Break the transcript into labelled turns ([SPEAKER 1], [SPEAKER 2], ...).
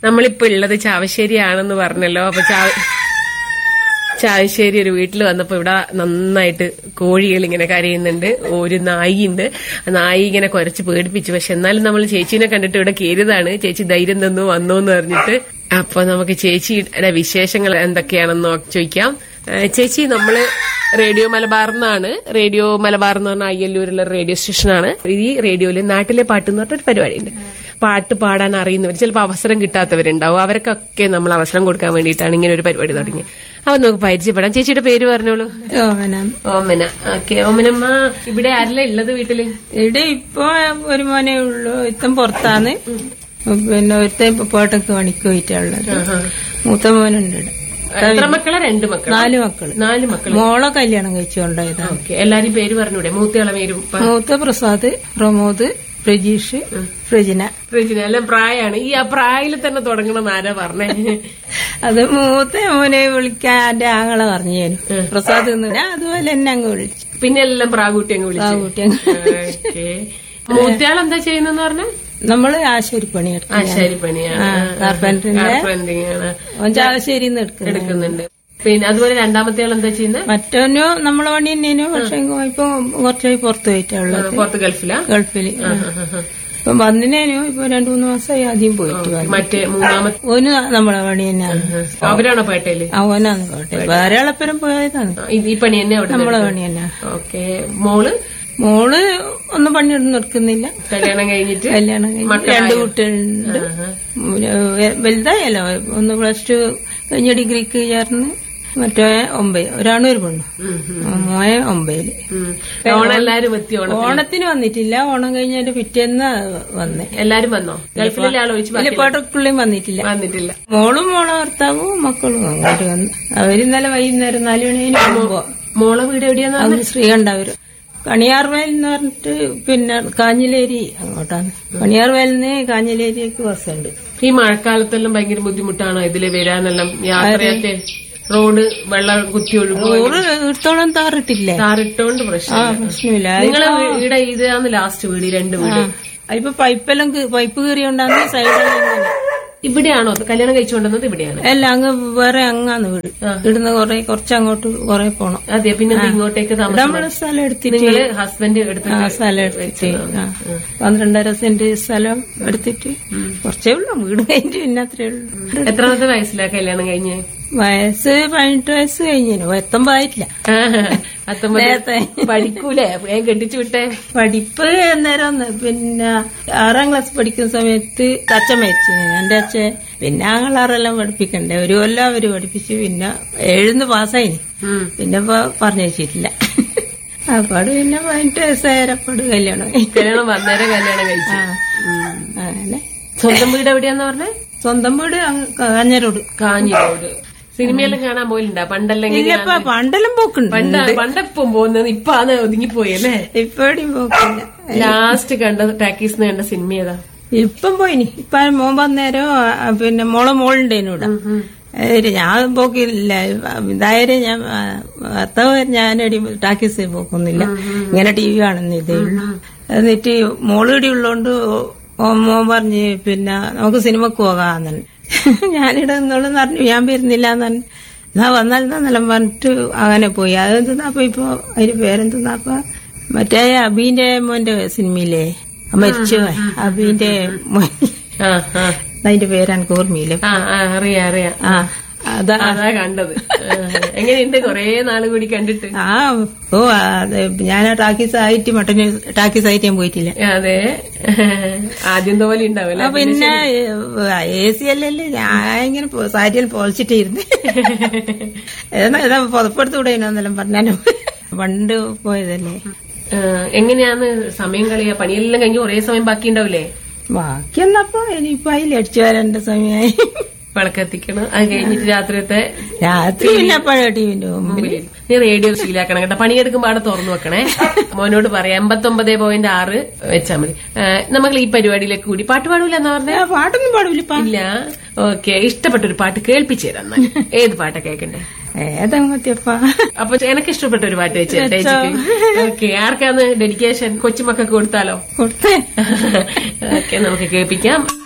[SPEAKER 1] നമ്മളിപ്പോ ഉള്ളത് ചാവശ്ശേരിയാണെന്ന് പറഞ്ഞല്ലോ അപ്പൊ ചാവ ചാവശ്ശേരി ഒരു വീട്ടിൽ വന്നപ്പോ ഇവിടെ നന്നായിട്ട് കോഴികൾ ഇങ്ങനെ കരയുന്നുണ്ട് ഒരു നായിയുണ്ട് ആ നായി ഇങ്ങനെ കുരച്ച് പേടിപ്പിച്ചു പക്ഷെ എന്നാലും നമ്മൾ ചേച്ചീനെ കണ്ടിട്ട് ഇവിടെ കയറിയതാണ് ചേച്ചി ധൈര്യം തന്നു വന്നു എന്ന് പറഞ്ഞിട്ട് അപ്പൊ നമുക്ക് ചേച്ചിയുടെ വിശേഷങ്ങൾ എന്തൊക്കെയാണെന്ന് നോ- ചോദിക്കാം ഏ, ചേച്ചി നമ്മള് റേഡിയോ മലബാറിന്നാണ് റേഡിയോ മലബാർ എന്ന് പറഞ്ഞ അയ്യല്ലൂരുള്ള റേഡിയോ സ്റ്റേഷനാണ് ഈ റേഡിയോയില് നാട്ടിലെ പാട്ട് എന്ന് പറഞ്ഞൊരു പരിപാടിയുണ്ട് പാട്ട് പാടാൻ അറിയുന്നവർ ചിലപ്പോൾ അവസരം കിട്ടാത്തവരുണ്ടാവും അവർക്കൊക്കെ നമ്മൾ അവസരം കൊടുക്കാൻ വേണ്ടിയിട്ടാണ് ഇങ്ങനെ ഒരു പരിപാടി തുടങ്ങി അപ്പൊ നമുക്ക് പരിചയപ്പെടാം ചേച്ചിയുടെ പേര് പറഞ്ഞോളൂ
[SPEAKER 2] ഓമന
[SPEAKER 1] ഓമന ഓക്കെ ഓമനമ്മ ഇവിടെ ആരല്ല ഉള്ളത് വീട്ടില്
[SPEAKER 2] ഇവിടെ ഇപ്പൊ ഒരു മോനെ ഉള്ളു ഇത്തം പുറത്താണ് പിന്നെ ഒരുത്ത ഇപ്പൊ പോട്ടൊക്കെ പണിക്ക് പോയിട്ടുള്ളത് മൂത്ത മോനുണ്ട് ഇവിടെ
[SPEAKER 1] എത്ര മക്കളാ രണ്ട് മക്കള്
[SPEAKER 2] നാല് മക്കള്
[SPEAKER 1] നാല് മക്കള്
[SPEAKER 2] മോളെ കല്യാണം കഴിച്ചുകൊണ്ടായതാണ്
[SPEAKER 1] ഓക്കെ എല്ലാരും പേര് പറഞ്ഞൂടെ മൂത്തയാളെ പേരും പ-
[SPEAKER 2] മൂത്ത പ്രസാദ് പ്രമോദ് പ്രജീഷ് പ്രജിന
[SPEAKER 1] റെജിന എല്ലാം പ്രായമാണ് ഈ ആ പ്രായത്തിൽ തന്നെ തുടങ്ങണം ആരാ പറഞ്ഞേ
[SPEAKER 2] അത് മൂത്ത മോനെ വിളിക്കാൻ എന്റെ ആങ്ങളെ പറഞ്ഞു ഞാൻ പ്രസാദ് എന്ന് ഞാൻ അതുപോലെ എന്നെ അങ്ങ് വിളിച്ചു
[SPEAKER 1] പിന്നെ എല്ലാം പ്രാകൂട്ടി അങ്ങ്
[SPEAKER 2] ആ
[SPEAKER 1] വിളിച്ചു
[SPEAKER 2] കുട്ടി അങ്ങ്
[SPEAKER 1] ഓക്കെ മൂത്തയാൾ എന്താ ചെയ്യുന്നെന്ന് പറഞ്ഞ
[SPEAKER 2] നമ്മള് ആശുപത്രി പണിയെടുക്കും
[SPEAKER 1] ആശാരി പണിയാണ്
[SPEAKER 2] കാർപ്പൻറ്ററിന്റെ
[SPEAKER 1] കാർപ്പൻറിങ് ആണ്
[SPEAKER 2] ഒഞ്ചാവശ്ശേരിന്ന് എടുക്കുന്നത്
[SPEAKER 1] എടുക്കുന്നുണ്ട് പിന്നെ അതുപോലെ രണ്ടാമത്തെ ആൾ എന്താ ചെയ്യുന്നത്
[SPEAKER 2] മറ്റോനു നമ്മളെ പണി തന്നെയാണ് പക്ഷെ ഇപ്പൊ കുറച്ചായി പുറത്തു പോയിട്ടുള്ളത്
[SPEAKER 1] പുറത്ത് ഗൾഫിലാ
[SPEAKER 2] ഗൾഫില് ഇപ്പൊ വന്നിനേനു ഇപ്പൊ രണ്ടു മൂന്ന് മാസമായി ആദ്യം പോയിട്ട് വന്നു.
[SPEAKER 1] മറ്റേ മൂന്നാമത്തെ
[SPEAKER 2] ഓന് നമ്മളെ പണി തന്നെയാണ്
[SPEAKER 1] അവരാണോ പേട്ടയില്
[SPEAKER 2] ആ ഓനാന്ന് പോട്ടെ വേറെ ആളപ്പുറം പോയതാണ്
[SPEAKER 1] ആ, ഇത് ഈ പണി തന്നെ അവിടെ
[SPEAKER 2] നമ്മളെ പണി തന്നെ
[SPEAKER 1] ഓക്കെ മോള്
[SPEAKER 2] മോള് ഒന്നും പണിയൊന്നും എടുക്കുന്നില്ല
[SPEAKER 1] കല്യാണം കഴിഞ്ഞിട്ട്
[SPEAKER 2] കല്യാണം കഴിഞ്ഞ് രണ്ട് കുട്ടികളുണ്ട് വെ- വലുതായല്ലോ ഒന്ന് പ്ലസ് ടു കഴിഞ്ഞ ഡിഗ്രിക്ക് ചേർന്ന് മറ്റേ ഒമ്പത് ഒരാണും ഒരു പെണ്ണു മോയ ഒമ്പതില്
[SPEAKER 1] ഉം. ഓണം എല്ലാരും എത്തി ഓണം
[SPEAKER 2] ഓണത്തിന് വന്നിട്ടില്ല ഓണം കഴിഞ്ഞതിന്റെ പിറ്റേന്ന് വന്നേ
[SPEAKER 1] എല്ലാരും വന്നോ ഗൾഫിലെ ആൾ ഒഴിച്ച് ബാക്കി
[SPEAKER 2] പാട്ടക്കുള്ളിയും വന്നിട്ടില്ല
[SPEAKER 1] വന്നിട്ടില്ല
[SPEAKER 2] മോളും മോളെ ഭർത്താവും മക്കളും അങ്ങോട്ട് വന്നു അവര് ഇന്നലെ വൈകുന്നേരം നാലു മണിന് പോകുമ്പോ
[SPEAKER 1] മോളെ വീട് എവിടെയാന്ന്
[SPEAKER 2] അവര് ശ്രീകണ്ഠവര് കണിയാർവയൽ എന്ന് പറഞ്ഞിട്ട് പിന്നെ കാഞ്ഞിലേരി അങ്ങോട്ടാണ് കണിയാർവയലിന്ന് കാഞ്ഞിലേരിക്ക് ബസ്സുണ്ട്
[SPEAKER 1] ഈ മഴക്കാലത്തെല്ലാം ഭയങ്കര ബുദ്ധിമുട്ടാണോ ഇതില് വരാനെല്ലാം യാത്രയൊക്കെ റോഡ് വെള്ളം കുത്തി ഒഴുകും
[SPEAKER 2] ചോറ് ഇടത്തോളം താറിട്ടില്ലേ
[SPEAKER 1] താറിട്ടോണ്ട്
[SPEAKER 2] ആ
[SPEAKER 1] പ്രശ്നം
[SPEAKER 2] പ്രശ്നമില്ല
[SPEAKER 1] നിങ്ങളെ ഇവിടെ ഇതാണ് ലാസ്റ്റ് വീട് ഈ രണ്ട് വീട്
[SPEAKER 2] ഇപ്പൊ പൈപ്പെല്ലാം കീ- പൈപ്പ് കീറിയോണ്ടാന്ന് സൈഡെല്ലാം ഇങ്ങനെ
[SPEAKER 1] ഇവിടെയാണോ കല്യാണം കഴിച്ചുകൊണ്ടുവന്നത് ഇവിടെയാണ്
[SPEAKER 2] എല്ലാം അങ്ങ് വേറെ അങ്ങാന്ന് വീട് ഇവിടുന്ന് കൊറേ കുറച്ചങ്ങോട്ട് കൊറേ പോണം
[SPEAKER 1] അതെ പിന്നെ ഇത് ഇങ്ങോട്ടേക്ക് താമസം
[SPEAKER 2] നമ്മള് സ്ഥലം എടുത്തിട്ട്
[SPEAKER 1] നിങ്ങള് ഹസ്ബൻഡ് എടുത്ത്
[SPEAKER 2] ആ സ്ഥലം എടുത്തിട്ട് ആ. പന്ത്രണ്ടര സെന്റ് സ്ഥലം എടുത്തിട്ട് കുറച്ചേ ഉള്ളൂ വീട് കഴിഞ്ഞിട്ട് പിന്നെ അത്രേ ഉള്ളൂ
[SPEAKER 1] എത്രാമത്തെ വയസ്സിലാ കല്യാണം കഴിഞ്ഞ്
[SPEAKER 2] വയസ്സ് പതിനെട്ട് വയസ്സ് കഴിഞ്ഞു എത്തുമ്പായിട്ടില്ല
[SPEAKER 1] അത്തമ്പത്
[SPEAKER 2] നേരത്തെ
[SPEAKER 1] പഠിക്കൂലേ വേഗം കെട്ടിച്ചു വിട്ടേ
[SPEAKER 2] പഠിപ്പ് അന്നേരം ഒന്ന് പിന്നെ ആറാം ക്ലാസ് പഠിക്കുന്ന സമയത്ത് അച്ഛൻ മരിച്ചു എന്റെ അച്ഛൻ പിന്നെ ആങ്ങളാറെല്ലാം പഠിപ്പിക്കണ്ടേ ഒരു കൊല്ലം അവര് പഠിപ്പിച്ചു പിന്നെ ഏഴുന്ന് പാസ്സായിന്
[SPEAKER 1] ഉം.
[SPEAKER 2] പിന്നെ ഇപ്പൊ പറഞ്ഞയച്ചിട്ടില്ല അപ്പാട് പിന്നെ പതിനെട്ട് വയസ്സായപ്പാട് കല്യാണം കഴിഞ്ഞു.
[SPEAKER 1] കല്യാണം വന്നേരം കല്യാണം കഴിച്ചു
[SPEAKER 2] ആ,
[SPEAKER 1] ഉം.
[SPEAKER 2] അങ്ങനെ
[SPEAKER 1] സ്വന്തം വീട് എവിടെയാന്ന് പറഞ്ഞേ
[SPEAKER 2] സ്വന്തം വീട് അങ്ങ് കാഞ്ഞരോട്
[SPEAKER 1] കാഞ്ഞിരോട് സിനിമയെല്ലാം കാണാൻ പോയിണ്ടാ പണ്ടല്ലെങ്കിൽ
[SPEAKER 2] ഇല്ലപ്പ പണ്ടെല്ലാം പോക്കുണ്ട്
[SPEAKER 1] പണ്ട് പണ്ടെപ്പം പോകുന്നത് ഇപ്പൊ അത് ഒതുങ്ങിപ്പോയി അല്ലേ
[SPEAKER 2] ഇപ്പഴും പോക്കില്ല
[SPEAKER 1] ലാസ്റ്റ് കണ്ട ടാക്കീസ് കണ്ട സിനിമ ഏതാ
[SPEAKER 2] ഇപ്പം പോയിനി ഇപ്പൊ മോൻ വന്നേരം ആ, പിന്നെ മോളെ മോളുണ്ടേനൂടെ ഏര് ഞാൻ പോക്കില്ല ഇതായാലും ഞാൻ ആ, ഭർത്താവ് ഞാനടി ടാക്കീസ് പോക്കൊന്നുമില്ല ഇങ്ങനെ ടി വി കാണുന്ന ഇതേ ഉള്ളൂ എന്നിട്ട് മോള് ഇടി ഉള്ളോണ്ട് ഓ- മോൻ പറഞ്ഞ് പിന്നെ നമുക്ക് സിനിമക്ക് പോകാന്ന് ഞാനിവിടെ നിന്നോളെന്ന് പറഞ്ഞു ഞാൻ വരുന്നില്ല എന്ന് പറഞ്ഞു എന്നാ വന്നാൽ എന്നെല്ലാം പറഞ്ഞിട്ട് അങ്ങനെ പോയി അതെന്താ ഇപ്പൊ അതിന്റെ പേരെന്താ മറ്റേ അബീന്റെ മോന്റെ സിനിമയില്ലേ മരിച്ചു അബീന്റെ മോൻ
[SPEAKER 1] ആ ആ
[SPEAKER 2] അതിന്റെ പേര് എനിക്ക് ഓർമ്മയില്ല
[SPEAKER 1] ആ ആ അറിയാം അറിയാം
[SPEAKER 2] ആ അതാ
[SPEAKER 1] അതാ കണ്ടത് ആ, എങ്ങനെയുണ്ട് കൊറേ നാള് കൂടി കണ്ടിട്ട്
[SPEAKER 2] ആ ഓ അത് ഞാൻ ടാക്കീസ് ആയിട്ട് മട്ടന് ടാക്കീസ് ആയിട്ട് ഞാൻ പോയിട്ടില്ല
[SPEAKER 1] അതെ ആദ്യം പോലെ ഉണ്ടാവില്ല
[SPEAKER 2] ആ, പിന്നെ എ സി അല്ലല്ലേ ഞാൻ ഇങ്ങനെ പോ- സാരിയിൽ പൊളിച്ചിട്ടിരുന്നു ഏതാ ഏതാ പുതപ്പെടുത്ത് വിടേനെന്നെല്ലാം പറഞ്ഞാലും പണ്ട് പോയതല്ലേ
[SPEAKER 1] എങ്ങനെയാന്ന് സമയം കളിയാ പണിയെല്ലാം കഴിഞ്ഞ് ഒരേ സമയം ബാക്കി ഉണ്ടാവില്ലേ
[SPEAKER 2] ബാക്കി എന്നപ്പോ ഇനിയിപ്പോ അതിൽ അടിച്ചു വരേണ്ട സമയമായി
[SPEAKER 1] വിളക്കെത്തിക്കണം അത് കഴിഞ്ഞിട്ട് രാത്രിയത്തെ
[SPEAKER 2] രാത്രി പിന്നെ അപ്പോഴേ ടിവിന്റെ മുമ്പിൽ
[SPEAKER 1] നീ റേഡിയോ ശീലാക്കണം കേട്ടോ പണിയെടുക്കുമ്പോ അവിടെ തുറന്നു വെക്കണേ മോനോട് പറയാം എൺപത്തൊമ്പത് പോയിന്റ് ആറ് വെച്ചാൽ മതി ആ, നമുക്ക് ഈ പരിപാടിയിലേക്ക് കൂടി പാട്ട് പാടൂല എന്നാ പറഞ്ഞേ
[SPEAKER 2] ആ, പാട്ടൊന്നും പാടില്ല
[SPEAKER 1] ഇല്ല ഓക്കെ ഇഷ്ടപ്പെട്ട ഒരു പാട്ട് കേൾപ്പിച്ചു തരാം എന്നാ. ഏത് പാട്ടാ കേൾക്കണ്ടേ
[SPEAKER 2] ഏതങ്ങത്തിയപ്പാ
[SPEAKER 1] അപ്പൊ എനക്ക് ഇഷ്ടപ്പെട്ട ഒരു പാട്ട് വെച്ച് ഓക്കെ ആർക്കാന്ന് ഡെഡിക്കേഷൻ കൊച്ചുമക്കൾക്ക് കൊടുത്താലോ
[SPEAKER 2] കൊടുത്തേ
[SPEAKER 1] ഓക്കെ നമുക്ക് കേൾപ്പിക്കാം